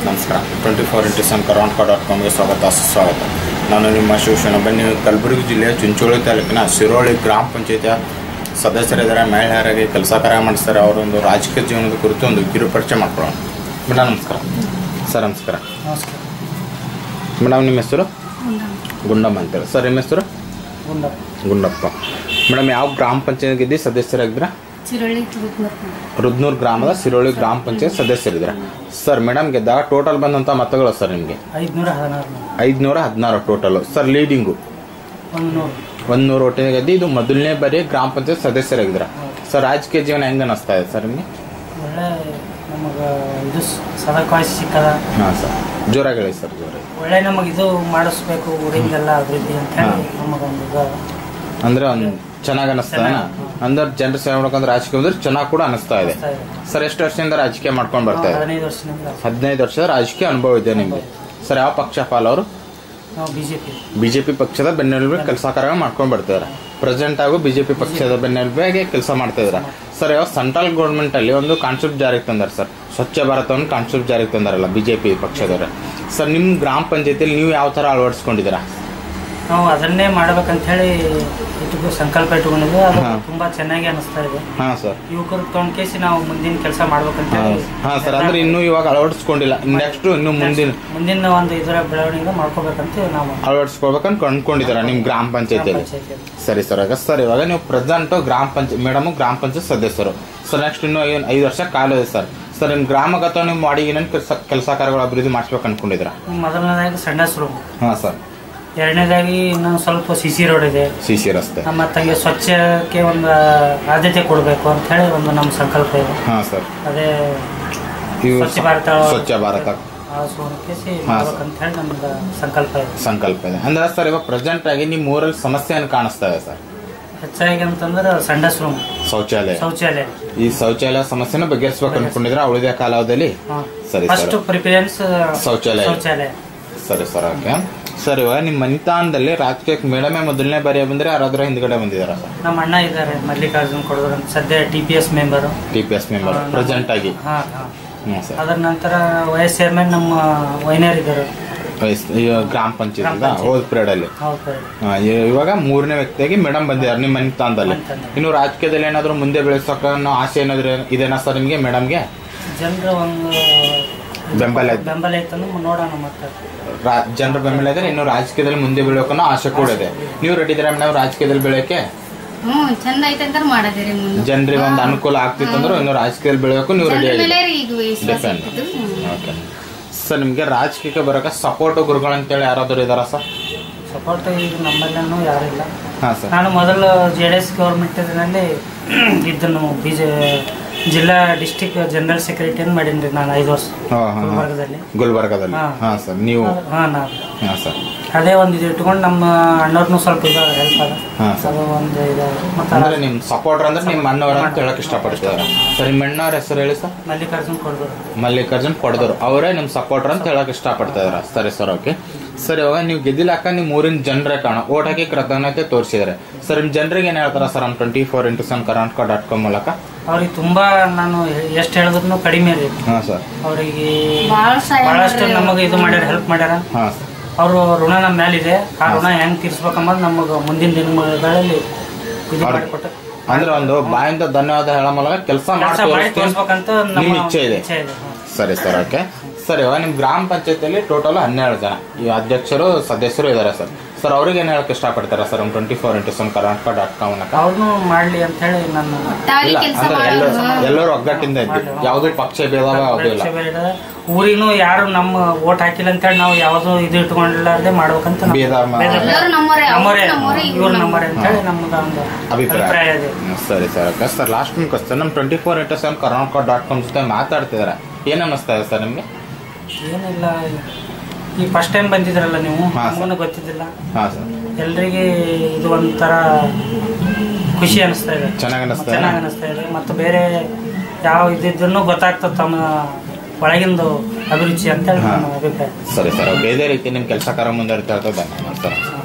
ನಮಸ್ಕಾರ twenty four into seven Karnataka dot ಕಾಮ್ಗೆ ಸ್ವಾಗತ ಸುಸ್ವಾಗತ ನಾನು ನಿಮ್ಮ ಶಿವಶರಣ ಬನ್ನಿ ಕಲಬುರಗಿ ಜಿಲ್ಲೆಯ ಚುಂಚೋಳಿ ತಾಲೂಕಿನ ಸಿರೋಳಿ ಗ್ರಾಮ ಪಂಚಾಯತಿಯ ಸದಸ್ಯರಿದ್ದಾರೆ ಮಹಿಳೆಯರಿಗೆ ಕೆಲಸ ಕಾರ್ಯ ಮಾಡಿಸ್ತಾರೆ ಅವರೊಂದು ರಾಜಕೀಯ ಜೀವನದ ಕುರಿತು ಒಂದು ಕಿರು ಪರಿಚಯ ಮಾಡ್ಕೊಳ್ಳೋಣ ಮೇಡಮ್ ನಮಸ್ಕಾರ ಸರ್ ನಮಸ್ಕಾರ ನಮಸ್ಕಾರ ಮೇಡಮ್ ನಿಮ್ಮ ಹೆಸರು ಗುಂಡಮ್ಮ ಅಂತೇಳಿ ಸರ್ ನಿಮ್ಮ ಹೆಸರು ಗುಂಡಪ್ಪ ಗುಂಡಪ್ಪ ಮೇಡಮ್ ಯಾವ ಗ್ರಾಮ ಪಂಚಾಯತ್ಗೆ ಸದಸ್ಯರಾಗಿದ್ದೀರಾ ಚಿರಳ್ಳಿ ತುರುಕ್ನೂರು ರುದ್ನೂರು ಗ್ರಾಮದ ಸಿರೋಳಿ ಗ್ರಾಮ ಪಂಚಾಯತ್ ಸದಸ್ಯರಿದ್ದೀರಾ ಸರ್ ಮೇಡಮ್ ಗೆದ್ದಾಗ ಟೋಟಲ್ ಬಂದಂಥ ಮತಗಳು ಸರ್ ನಿಮಗೆ ಐದುನೂರ ಹದಿನಾರು ಐದುನೂರ ಹದಿನಾರು ಟೋಟಲ್ ಸರ್ ಲೀಡಿಂಗು ಒಂದು ನೂರು ಒಂದು ನೂರು ಒಟ್ಟಿಗೆ ಗೆದ್ದು ಇದು ಮೊದಲನೇ ಬಾರಿ ಗ್ರಾಮ ಪಂಚಾಯತ್ ಸದಸ್ಯರಾಗಿದ್ದೀರಾ ಸರ್ ರಾಜಕೀಯ ಜೀವನ ಹೆಂಗೆ ಅನಿಸ್ತಾ ಇದೆ ಸರ್ ನಿಮಗೆ ಒಳ್ಳೆ ನಮಗೆ ಇದು ಸ- ಸದಾಕಾಯಿ ಸಿಕ್ಕದ ಹಾಂ ಸರ್ ಜೋರಾಗಿ ಹೇಳಿ ಸರ್ ಜೋರಾಗಿ ಒಳ್ಳೆ ನಮಗೆ ಇದು ಮಾಡಿಸ್ಬೇಕು ಊರಿಂದೆಲ್ಲ ಅಭಿವೃದ್ಧಿ ಅಂತ ಹೇಳಿ ನಮಗೊಂದು ಇದು ಅಂದ್ರೆ ಒಂದು ಚೆನ್ನಾಗಿ ಅನಿಸ್ತಾ ಅಂದ್ರೆ ಜನರ ಸೇವೆ ಮಾಡ್ಕೊಂಡು ರಾಜಕೀಯ ಬಂದ್ರೆ ಚೆನ್ನಾಗಿ ಕೂಡ ಅನಿಸ್ತಾ ಇದೆ ಅನಿಸ್ತಾ ಇದೆ. ಸರ್ ಎಷ್ಟು ವರ್ಷದಿಂದ ರಾಜಕೀಯ ಮಾಡ್ಕೊಂಡು ಬರ್ತಾ ಇದೆ ಹದಿನೈದು ವರ್ಷದಿಂದ ಹದಿನೈದು ವರ್ಷದ ರಾಜಕೀಯ ಅನುಭವ ಇದೆ ನಿಮಗೆ ಸರ್ ಯಾವ ಪಕ್ಷ ಪಾಲವರು ನಾವು ಬಿ ಜೆ ಪಿ ಬಿಜೆಪಿ ಪಕ್ಷದ ಬೆನ್ನೆಲುಬು ಕೆಲಸ ಕಾರ್ಯ ಮಾಡ್ಕೊಂಡು ಬರ್ತಿದ್ದಾರೆ ಪ್ರೆಸೆಂಟ್ ಆಗು ಬಿಜೆಪಿ ಪಕ್ಷದ ಬೆನ್ನೆಲುಬಿಗೆ ಕೆಲಸ ಮಾಡ್ತಾ ಇದ್ದಾರೆ ಸರ್ ಯಾವ ಸೆಂಟ್ರಲ್ ಗೌರ್ಮೆಂಟ್ ಅಲ್ಲಿ ಒಂದು ಕಾನ್ಸೆಪ್ಟ್ ಜಾರಿಗೆ ತಂದಾರೆ ಸರ್ ಸ್ವಚ್ಛ ಭಾರತವನ್ನು ಕಾನ್ಸೆಪ್ಟ್ ಜಾರಿಗೆ ತಂದಾರಲ್ಲ ಬಿಜೆಪಿ ಪಕ್ಷದವರು ಸರ್ ನಿಮ್ಮ ಗ್ರಾಮ ಪಂಚಾಯತಿಯಲ್ಲಿ ನೀವು ಯಾವ ತರ ಅಳವಡಿಸ್ಕೊಂಡಿದ್ದೀರಾ ನಾವು ಅದನ್ನೇ ಮಾಡ್ಬೇಕಂತ ಹೇಳಿ ಇಟ್ಕೊ ಸಂಕಲ್ಪ ಇಟ್ಕೊಂಡಿದ್ವಿ ಅದು ಹಾ. ತುಂಬಾ ಚೆನ್ನಾಗಿ ಅನಿಸ್ತಾ ಇದೆ ಹಾ ಸರ್ ಯುವಕರು ತೊಗೊಂಡ್ಕೇಸಿ ನಾವು ಮುಂದಿನ ಕೆಲಸ ಮಾಡ್ಬೇಕಂತ ಹಾ ಹೇಳಿ ಹಾ ಸರ್ ಅಂದ್ರೆ ಇನ್ನೂ ಇವಾಗ ಅಳವಡಿಸ್ಕೊಂಡಿಲ್ಲ ನೆಕ್ಸ್ಟ್ ಇನ್ನು ಮುಂದಿನ ಮುಂದಿನ ಒಂದು ಇದರ ಬೆಳವಣಿಗೆ ಮಾಡ್ಕೋಬೇಕಂತ ನಾವು ಅಳವಡಿಸ್ಕೊಳ್ಬೇಕಂತ ಕಂಡ್ಕೊಂಡಿದ್ದೀರಾ ನಿಮ್ಮ ಗ್ರಾಮ ಪಂಚಾಯತಿಯಲ್ಲಿ ಪಂಚಾಯತಿಯಲ್ಲಿ. ಸರಿ ಸರ್ ಆಗ ಸರ್ ಇವಾಗ ನೀವು ಪ್ರೆಸೆಂಟ್ ಗ್ರಾಮ ಪಂಚಾಯತ್ ಮೇಡಮ್ ಗ್ರಾಮ ಪಂಚಾಯತ್ ಸದಸ್ಯರು ಸರ್ ನೆಕ್ಸ್ಟ್ ಇನ್ನು ಐದು ಐದು ವರ್ಷ ಕಾಲ ಇದೆ ಸರ್ ಸರ್ ನಿಮ್ಮ ಗ್ರಾಮಗತ ನಿಮ್ಮ ಮಾಡಿ ಏನೇನು ಕೆಲಸ ಕೆಲಸ ಕಾರ್ಯಗಳು ಅಭಿವೃದ್ಧಿ ಮಾಡಿಸ್ಬೇಕು ಅನ್ಕೊಂಡಿದ್ದೀರಾ ಮೊದಲನೇದಾಗಿ ಸಂಡಸ್ ರೂಮ್ ಹಾಂ ಸರ್ ಎರಡನೇದಾಗಿ ಇನ್ನೊಂದು ಸ್ವಲ್ಪ ಸಿ ಸಿ ರೋಡ್ ಇದೆ ಸಿ ಸಿ ರಸ್ತೆ ಮತ್ತು ಹಂಗೆ ಸ್ವಚ್ಛಕ್ಕೆ ಒಂದು ಆದ್ಯತೆ ಕೊಡಬೇಕು ಅಂತ ಹೇಳಿ ಒಂದು ನಮ್ಮ ಸಂಕಲ್ಪ ಇದೆ ಹಾಂ ಸರ್ ಅದೇ ಇವು ಸ್ವಚ್ಛ ಭಾರತ ಸ್ವಚ್ಛ ಭಾರತ ಸುವರ್ಣಕೇಸಿ ಹಾ, ಮಾಡ್ಬೇಕಂತ ಹೇಳಿ ನಮ್ದು ಸಂಕಲ್ಪ ಇದೆ ಸಂಕಲ್ಪ ಇದೆ ಅಂದ್ರೆ ಸರ್ ಇವಾಗ ಪ್ರೆಸೆಂಟ್ ಆಗಿ ನಿಮ್ಮ ಊರಲ್ಲಿ ಸಮಸ್ಯೆ ಏನು ಕಾಣಿಸ್ತಾ ಇದೆ ಸರ್ ಹೆಚ್ಚಾಗಿ ಅಂತಂದ್ರೆ ಸಂಡಸ್ ರೂಮ್ ಶೌಚಾಲಯ ಶೌಚಾಲಯ ಈ ಶೌಚಾಲಯ ಸಮಸ್ಯೆನ ಬಗೆಹರಿಸ್ಬೇಕು ಅನ್ಕೊಂಡಿದ್ರೆ ಉಳಿದ ಕಾಲಾವಧಿಯಲ್ಲಿ ಸರಿ, ಫಸ್ಟ್ ಸರ್. ಪ್ರಿಫರೆನ್ಸ್ ಶೌಚಾಲಯ. ಶೌಚಾಲಯ ಸರಿ ಸರ್ ಓಕೆ ಸರ್ ಇವಾಗ ನಿಮ್ಮ ಮನಿತಾನದಲ್ಲಿ ರಾಜಕೀಯಕ್ಕೆ ಮೇಡಮೇ ಮೊದಲನೇ ಬಾರಿ ಬಂದ್ರೆ ಯಾರಾದ್ರೂ ಹಿಂದ್ಗಡೆ ಬಂದಿದ್ದಾರಾ ಸರ್ ನಮ್ಮ ಅಣ್ಣ ಇದ್ದಾರೆ ಮಲ್ಲಿಕಾರ್ಜುನ್ ಕೊಡೋದ್ರ ಸದ್ಯ T P S member T P S member present ಆಗಿ ಹಾಂ ಹಾಂ ಹ್ಞೂ ಸರ್ ಅದರ ನಂತರ ವೈಸ್ ಚೇರ್ಮನ್ ನಮ್ಮ ವೈನರ್ ಇದ್ದಾರೆ ವಯಸ್- ಈ ಗ್ರಾಮ ಪಂಚಾಯತ್ ಗ್ರಾಮ ಪಂಚಾಯತ್. ಹೋದ್ ಪೀರಿಯಡ್ ಅಲ್ಲಿ ಹೌದು ಹಾ, ಇ- ಇವಾಗ ಮೂರನೇ ವ್ಯಕ್ತಿಯಾಗಿ ಮೇಡಮ್ ಬಂದಿದ್ದಾರೆ ನಿಮ್ಮ ಮನಿತಾನದಲ್ಲಿ ಮನೆತನದಲ್ಲಿ. ಇನ್ನು ರಾಜಕೀಯದಲ್ಲಿ ಏನಾದ್ರು ಮುಂದೆ ಬೆಳೆಸೋಕೆ ಅನ್ನೋ ಆಸೆ ಏನಾದ್ರು ಇದೇನಾ ಸರ್ ನಿಮಗೆ ಮೇಡಮ್ಗೆ ಜನರ ಒಂದು ಬೆಂಬಲ ಐತೆ. ಬೆಂಬಲ ಐತನ್ನು ನೋಡೋಣ ಮತ್ತೆ ಜನರ ಬೆಂಬಲ ಇದ್ರೆ ಇನ್ನು ರಾಜಕೀಯದಲ್ಲಿ ಮುಂದೆ ಬೆಳೆಯೋಕೆ ಅನ್ನೋ ಆಸೆ ಕೂಡ ಇದೆ ನೀವು ರೆಡಿ ಇದ್ದೀರಾ ಮೇಡಮ್ ರಾಜಕೀಯದಲ್ಲಿ ಬೆಳೆಯೋಕೆ ಹ್ಞೂ ಚಂದ ಐತೆ ಅಂತ ಮಾಡದಿರಿ ಮುಂದೆ ಜನರಿಗೆ ಒಂದು ಅನುಕೂಲ ಆಗ್ತಿತ್ತಂದ್ರೆ ಇನ್ನು ರಾಜಕೀಯದಲ್ಲಿ ಬೆಳೆಯೋಕೆ ನೀವು ರೆಡಿ ಜನರ ಮೇಲೆ ಆಗಿ ರೀ ಈಗ ವಿಶ್ವಾಸ ಡಿಪೆಂಡ್ ಇಟ್ಟಿದ್ದು. ಹ್ಮ್. ಓಕೆ ಸರ್ ನಿಮಗೆ ರಾಜಕೀಯಕ್ಕೆ ಬರೋಕೆ ಸಪೋರ್ಟ್ ಗುರುಗಳು ಅಂತೇಳಿ ಯಾರಾದರೂ ಇದಾರಾ ಸರ್ ಸಪೋರ್ಟ್ ಈಗ ನಮ್ಮಲ್ಲೂ ಯಾರಿಲ್ಲ ಹಾಂ ಸರ್ ನಾನು ಮೊದಲು ಜೆ ಡಿ ಎಸ್ ಗೌರ್ಮೆಂಟಿನಲ್ಲಿ ಇದನ್ನು ಬಿ ಜೆ ಜಿಲ್ಲಾ ಡಿಸ್ಟಿಕ್ ಜನರಲ್ ಸೆಕ್ರೆಟರಿ ಮಾಡೀನಿ ನಾನು ಐದು ವರ್ಷ ಹಾಂ ಹಾಂ ಗುಲ್ಬರ್ಗದಲ್ಲಿ ಗುಲ್ಬರ್ಗದಲ್ಲಿ ಹಾ. ಹಾಂ ಸರ್ ನೀವು ಹಾಂ ನಾನು ಹಾಂ ಸರ್ ಅದೇ ಒಂದು ಇದು ಇಟ್ಕೊಂಡು ನಮ್ಮ ಅಣ್ಣವ್ರನ್ನೂ ಸ್ವಲ್ಪ ಇದಾಗ ಹೆಲ್ಪ್ ಅದ ಹಾಂ ಸರ್ ಅದು ಒಂದು ಇದು ಮತ್ತು ಅಂದ್ರೆ ನಿಮ್ ಸಪೋರ್ಟರ್ ಅಂದ್ರೆ ನಿಮ್ಮ ಅಣ್ಣವ್ರ ಅಂತ ಹೇಳಕ್ ಇಷ್ಟಪಡ್ತಿದಾರೆ ಸರ್ ನಿಮ್ಮ ಅಣ್ಣವ್ರ ಹೆಸರು ಹೇಳಿ ಸರ್ ಮಲ್ಲಿಕಾರ್ಜುನ್ ಕೊಡ್ಬೋದು ಮಲ್ಲಿಕಾರ್ಜುನ್ ಕೊಡದವ್ರು ಅವರೇ ನಿಮ್ ಸಪೋರ್ಟರ್ ಅಂತ ಹೇಳಕ್ ಇಷ್ಟಪಡ್ತಾ ಇದಾರೆ ಸರಿ ಸರ್ ಓಕೆ ಸರ್ ಇವಾಗ ನೀವು ಗೆದ್ದಿಲಾಕ ನಿಮ್ ಊರಿನ ಜನರೇ ಕಾಣ ಓಟ್ ಹಾಕಿ ಕೃತಜ್ಞತೆ ತೋರಿಸಿದ್ದಾರೆ ಸರ್ ನಿಮ್ ಜನರಿಗೆ ಏನ್ ಹೇಳ್ತಾರ ಸರ್ ನಮ್ಮ twenty four into seven Karnataka dot com ಮೂಲಕ ಅವ್ರಿಗೆ ತುಂಬಾ ನಾನು ಎಷ್ಟು ಹೇಳಿದ್ರು ಕಡಿಮೆ ರೀ ಹಾ ಸರ್ ಅವರಿಗೆ ಭಾಳ ಸಹಾಯ ಬಹಳಷ್ಟು ಮಾಡ್ಯಾರ ನಮಗೆ ಇದು ಮಾಡ್ಯಾರ ಹೆಲ್ಪ್ ಮಾಡ್ಯಾರ ಹಾ ಸರ್ ಅವರು ಋಣ ನಮ್ಮ ಮೇಲಿದೆ ಆ ಋಣ ಹೆಂಗ್ ತೀರ್ಸ್ಬೇಕಂಬುದು ನಮಗೆ ಮುಂದಿನ ದಿನಗಳಲ್ಲಿ ಇದು ಅವ್ರು- ಮಾಡಿಕೊಟ್ಟು ಅಂದ್ರೆ ಒಂದು ಬಾಯಿಂದ ಧನ್ಯವಾದ ಹೇಳೋ ಮೂಲಕ ಕೆಲಸ ಕೆಲಸ ಮಾಡಿ ತೋರಿಸ್ಬೇಕಂತ ನಿಮ್ ನಮ್ಮ ಇಚ್ಛೆ ಇದೆ ಇಚ್ಛೆ ಇದೆ ಹ್ಮ್. ಸರಿ ಸರ್ ಓಕೆ ಸರ್ ಇವಾಗ ನಿಮ್ ಗ್ರಾಮ ಪಂಚಾಯತಿಯಲ್ಲಿ ಟೋಟಲ್ ಹನ್ನೆರಡು ಜನ ಈ ಅಧ್ಯಕ್ಷರು ಸದಸ್ಯರು ಇದ್ದಾರೆ ಸರ್ ಸರ್ ಅವ್ರಿಗೆ ಏನ್ ಹೇಳಕ್ ಇಷ್ಟಪಡ್ತಾರೆ sir twenty four into seven Karnataka dot com ಮೂಲಕ ಅವ್ರನ್ನೂ ಮಾಡ್ಲಿ ಅಂತ ಹೇಳಿ ನಾನು ಒಟ್ಟಾಗಿ ಇಲ್ಲ ಕೆಲಸ ಅಂದ್ರೆ ಮಾಡೋದು ಎಲ್ಲರೂ ಎಲ್ಲರೂ ಒಗ್ಗಟ್ಟಿಂದ ಇದ್ವಿ ಯಾವುದೇ ಪಕ್ಷ ಭೇದ ಯಾವುದೂ ಇಲ್ಲ ಊರಿಗೂ ಯಾರು ನಮ್ಮ ಓಟ್ ಹಾಕಿಲ್ಲ ಅಂತ ಹೇಳಿ ನಾವು ಯಾವ್ದು ಇದು ಇಟ್ಕೊಂಡಿಲ್ಲಾರ್ದೆ ಮಾಡ್ಬೇಕಂತ ನಮ್ಮ- ಭೇದ ಮ- ಭೇದ ಬೇಡ. ಎಲ್ಲರೂ ನಮ್ಮವರೇ, ಅವ್ರು ನಮ್ಮವರೇ ನಮ್ಮವರೇ, ಇವ್ರು ಇವ್ರು ನಮ್ಮವರೇ ಅಂತ ಹೇಳಿ ನಮ್ದು ಒಂದು ಅಭಿಪ್ರಾಯ ಅಭಿಪ್ರಾಯ ಇದೆ ಹ್ಮ್, ಸರಿ ಸರ್ ಓಕೆ ಸರ್ ಲಾಸ್ಟ್ ನಿಮ್ ಕ್ವಶನ್ ನಮ್ಮ twenty four into seven Karnataka dot com ಜೊತೆ ಮಾತಾಡ್ತಿದ್ದಾರೆ ಏನ್ ಅನ್ನಿಸ್ತಾ ಇದೆ ಸರ್ ನಿಮ್ಗೆ ಏನಿಲ್ಲ ಈ ಫಸ್ಟ್ ಟೈಮ್ ಬಂದಿದ್ರಲ್ಲ ನೀವು ಹಾ, ಸರ್. ನಮಗೂ ಗೊತ್ತಿದ್ದಿಲ್ಲ ಹಾ ಸರ್ ಎಲ್ರಿಗೆ ಇದು ಒಂಥರ ಖುಷಿ ಅನಿಸ್ತಾ ಇದೆ ಚೆನ್ನಾಗ್ ಅನಿಸ್ತಾ ಇದೆ? ಚೆನ್ನಾಗಿ ಅನಿಸ್ತಾ ಇದೆ ಮತ್ತು ಬೇರೆ ಯಾವ ಇದಿದ್ದನ್ನು ಗೊತ್ತಾಗ್ತದೆ ತಮ್ಮ ಒಳಗಿಂದು ಅಭಿರುಚಿ ಅಂತ ಹೇಳಿ ಹಾ. ನನ್ನ ಅಭಿಪ್ರಾಯ ಸರಿ ಸರ್ ಓಕೆ ಇದೇ ರೀತಿ ನಿಮ್ ಕೆಲಸ ಕಾರ್ಯ ಮುಂದುವರಿತಾ ಇರ್ತದೆ ಧನ್ಯವಾದ ಸರ್